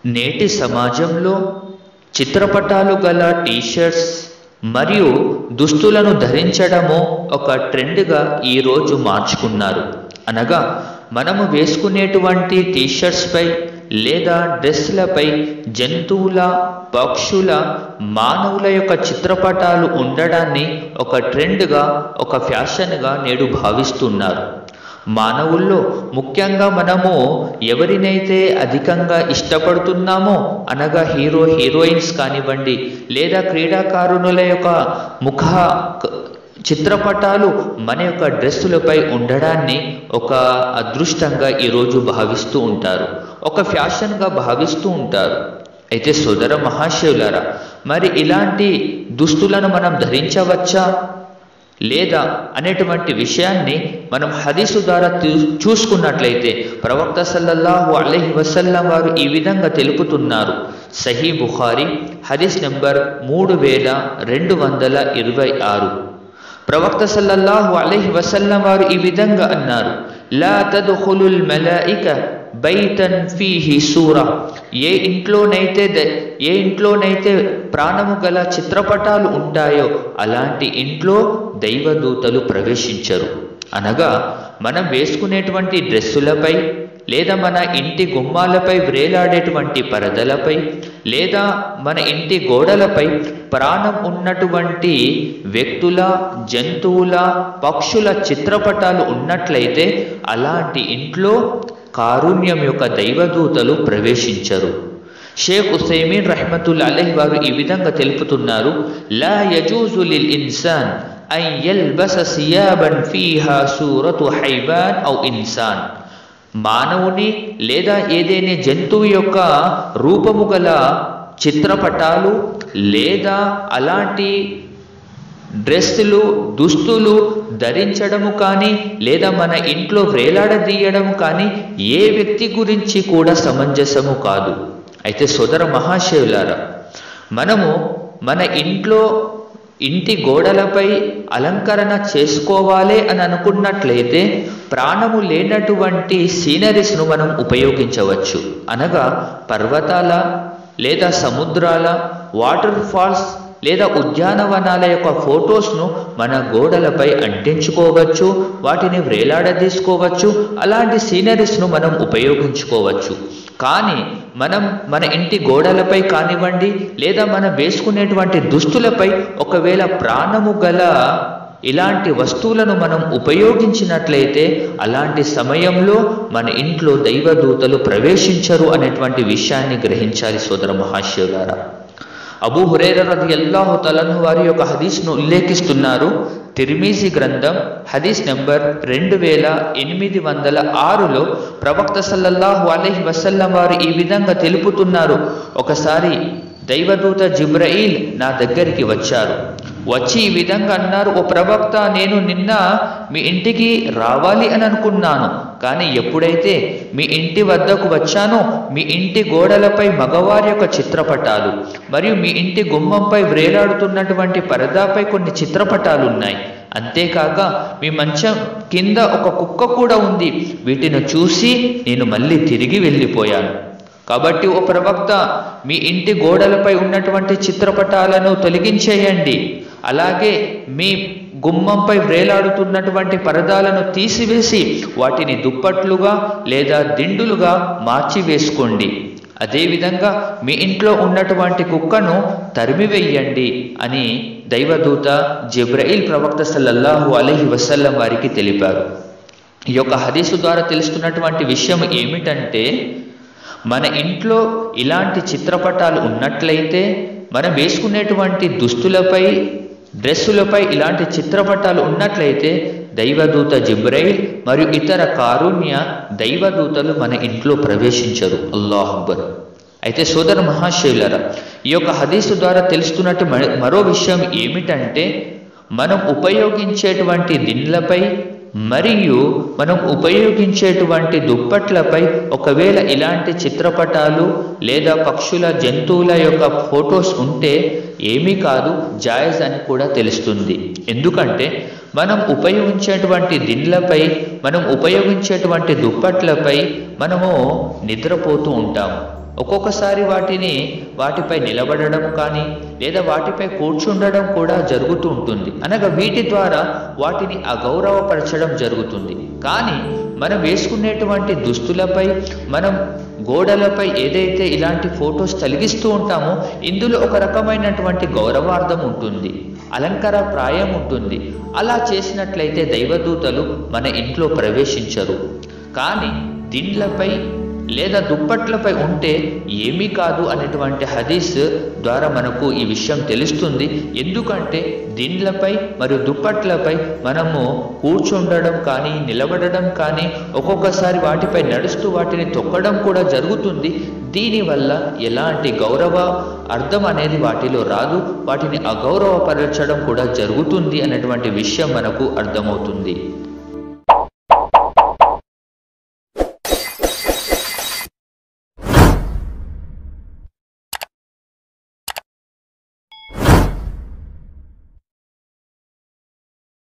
నేటి సమాజంలో చిత్రపటాలు గల టీషర్ట్స్ మరియు దుస్తులను ధరించడము ఒక ట్రెండ్గా ఈరోజు మార్చుకున్నారు అనగా మనము వేసుకునేటువంటి టీషర్ట్స్పై లేదా డ్రెస్లపై జంతువుల పక్షుల మానవుల యొక్క చిత్రపటాలు ఉండడాన్ని ఒక ట్రెండ్గా ఒక ఫ్యాషన్గా నేడు భావిస్తున్నారు మానవుల్లో ముఖ్యంగా మనము ఎవరినైతే అధికంగా ఇష్టపడుతున్నామో అనగా హీరో హీరోయిన్స్ కానివ్వండి లేదా క్రీడాకారుణుల యొక్క ముఖ చిత్రపటాలు మన యొక్క డ్రెస్సులపై ఉండడాన్ని ఒక అదృష్టంగా ఈరోజు భావిస్తూ ఉంటారు ఒక ఫ్యాషన్గా భావిస్తూ ఉంటారు అయితే సోదర మహాశివులారా మరి ఇలాంటి దుస్తులను మనం ధరించవచ్చా లేదా అనేటువంటి విషయాన్ని మనం హదీసు ద్వారా చూసుకున్నట్లయితే ప్రవక్త సల్లల్లాహు అలహి వసల్లం వారు ఈ విధంగా తెలుపుతున్నారు సహీ బుఖారి హదీస్ నెంబర్ మూడు వేల రెండు వందల ఇరవై ఆరు ప్రవక్త సల్లల్లాహు అలహి వసల్లం వారు ఈ విధంగా అన్నారు లా తదుఖులుల్ మలాయిక బైతన్ ఫీహి సూర ఏ ఇంట్లోనైతే ఏ ఇంట్లోనైతే ప్రాణము గల చిత్రపటాలు ఉంటాయో అలాంటి ఇంట్లో దైవదూతలు ప్రవేశించరు అనగా మనం వేసుకునేటువంటి డ్రెస్సులపై లేదా మన ఇంటి గుమ్మాలపై వ్రేలాడేటువంటి పరదలపై లేదా మన ఇంటి గోడలపై ప్రాణం ఉన్నటువంటి వ్యక్తుల జంతువుల పక్షుల చిత్రపటాలు ఉన్నట్లయితే అలాంటి ఇంట్లో కారుణ్యం యొక్క దైవదూతలు ప్రవేశించరు షేక్ ఉసైమీన్ రహ్మతుల్ అలహ్ వారు ఈ విధంగా తెలుపుతున్నారు లా యజూజు లిల్ ఇన్సాన్ అన్ యల్బస సియాబన్ ఫీహా సూరతు హైవాన్ ఔ ఇన్సాన్ మానవుని లేదా ఏదైనా జంతువు యొక్క రూపము గల చిత్రపటాలు లేదా అలాంటి డ్రెస్సులు దుస్తులు ధరించడము కానీ లేదా మన ఇంట్లో వేలాడదీయడము కానీ ఏ వ్యక్తి గురించి కూడా సమంజసము కాదు అయితే సోదర మహాశివులారా మనము మన ఇంట్లో ఇంటి గోడలపై అలంకరణ చేసుకోవాలి అని అనుకున్నట్లయితే ప్రాణము లేనటువంటి సీనరీస్ను మనం ఉపయోగించవచ్చు అనగా పర్వతాల లేదా సముద్రాల వాటర్ ఫాల్స్ లేదా ఉద్యానవనాల యొక్క ఫొటోస్ను మన గోడలపై అంటించుకోవచ్చు వాటిని వ్రేలాడదీసుకోవచ్చు అలాంటి సీనరీస్ను మనం ఉపయోగించుకోవచ్చు కానీ మనం మన ఇంటి గోడలపై కానివ్వండి లేదా మనం వేసుకునేటువంటి దుస్తులపై ఒకవేళ ప్రాణము గల ఇలాంటి వస్తువులను మనం ఉపయోగించినట్లయితే అలాంటి సమయంలో మన ఇంట్లో దైవదూతలు ప్రవేశించరు అనేటువంటి విషయాన్ని గ్రహించాలి సోదర మహాశివులారా అబూ హురేర రది అల్లాహు తలను వారి యొక్క హదీస్ను ఉల్లేఖిస్తున్నారు తిర్మీజీ గ్రంథం హదీస్ నెంబర్ రెండు వేల ఎనిమిది వందల ఆరులో ప్రవక్త సల్లల్లాహు అలహి వసల్లం వారు ఈ విధంగా తెలుపుతున్నారు ఒకసారి దైవదూత జిబ్రయిల్ నా దగ్గరికి వచ్చారు వచ్చి ఈ విధంగా అన్నారు ఓ ప్రవక్త నేను నిన్న మీ ఇంటికి రావాలి అని అనుకున్నాను కానీ ఎప్పుడైతే మీ ఇంటి వద్దకు వచ్చానో మీ ఇంటి గోడలపై మగవారి యొక్క చిత్రపటాలు మరియు మీ ఇంటి గుమ్మంపై వ్రేలాడుతున్నటువంటి పరదాపై కొన్ని చిత్రపటాలు ఉన్నాయి అంతేకాక మీ మంచం కింద ఒక కుక్క కూడా ఉంది వీటిని చూసి నేను మళ్ళీ తిరిగి వెళ్ళిపోయాను కాబట్టి ఓ ప్రవక్త మీ ఇంటి గోడలపై ఉన్నటువంటి చిత్రపటాలను తొలగించేయండి అలాగే మీ గుమ్మంపై వ్రేలాడుతున్నటువంటి పరదాలను తీసివేసి వాటిని దుప్పట్లుగా లేదా దిండులుగా మార్చి వేసుకోండి అదేవిధంగా మీ ఇంట్లో ఉన్నటువంటి కుక్కను తరిమివేయండి అని దైవదూత జిబ్రయిల్ ప్రవక్త సల్లల్లాహు అలహి వసల్లం వారికి తెలిపారు ఈ యొక్క హదీసు ద్వారా తెలుస్తున్నటువంటి విషయం ఏమిటంటే మన ఇంట్లో ఇలాంటి చిత్రపటాలు ఉన్నట్లయితే మనం వేసుకునేటువంటి దుస్తులపై డ్రెస్సులపై ఇలాంటి చిత్రపటాలు ఉన్నట్లయితే దైవదూత జిబ్రైల్ మరియు ఇతర కారుణ్య దైవదూతలు మన ఇంట్లో ప్రవేశించరు అల్లాహబ్బర్ అయితే సోదర మహాశైలరా ఈ యొక్క హదీసు ద్వారా తెలుస్తున్నట్టు మరో విషయం ఏమిటంటే మనం ఉపయోగించేటువంటి దిండ్లపై మరియు మనం ఉపయోగించేటువంటి దుప్పట్లపై ఒకవేళ ఇలాంటి చిత్రపటాలు లేదా పక్షుల జంతువుల యొక్క ఫొటోస్ ఉంటే ఏమీ కాదు జాయజ్ అని కూడా తెలుస్తుంది ఎందుకంటే మనం ఉపయోగించేటువంటి దిండ్లపై మనం ఉపయోగించేటువంటి దుప్పట్లపై మనము నిద్రపోతూ ఉంటాము ఒక్కొక్కసారి వాటిని వాటిపై నిలబడడం కానీ లేదా వాటిపై కూర్చుండడం కూడా జరుగుతూ ఉంటుంది అనగా వీటి ద్వారా వాటిని అగౌరవపరచడం జరుగుతుంది కానీ మనం వేసుకునేటువంటి దుస్తులపై మనం గోడలపై ఏదైతే ఇలాంటి ఫొటోస్ తొలగిస్తూ ఉంటామో ఇందులో ఒక రకమైనటువంటి గౌరవార్థం ఉంటుంది అలంకార ప్రాయం ఉంటుంది అలా చేసినట్లయితే దైవదూతలు మన ఇంట్లో ప్రవేశించరు కానీ దిండ్లపై లేదా దుప్పట్లపై ఉంటే ఏమీ కాదు అనేటువంటి హదీస్ ద్వారా మనకు ఈ విషయం తెలుస్తుంది ఎందుకంటే దిండ్లపై మరియు దుప్పట్లపై మనము కూర్చుండడం కానీ నిలబడడం కానీ ఒక్కొక్కసారి వాటిపై నడుస్తూ వాటిని తొక్కడం కూడా జరుగుతుంది దీనివల్ల ఎలాంటి గౌరవ అర్థం అనేది వాటిలో రాదు వాటిని అగౌరవపరచడం కూడా జరుగుతుంది అనేటువంటి విషయం మనకు అర్థమవుతుంది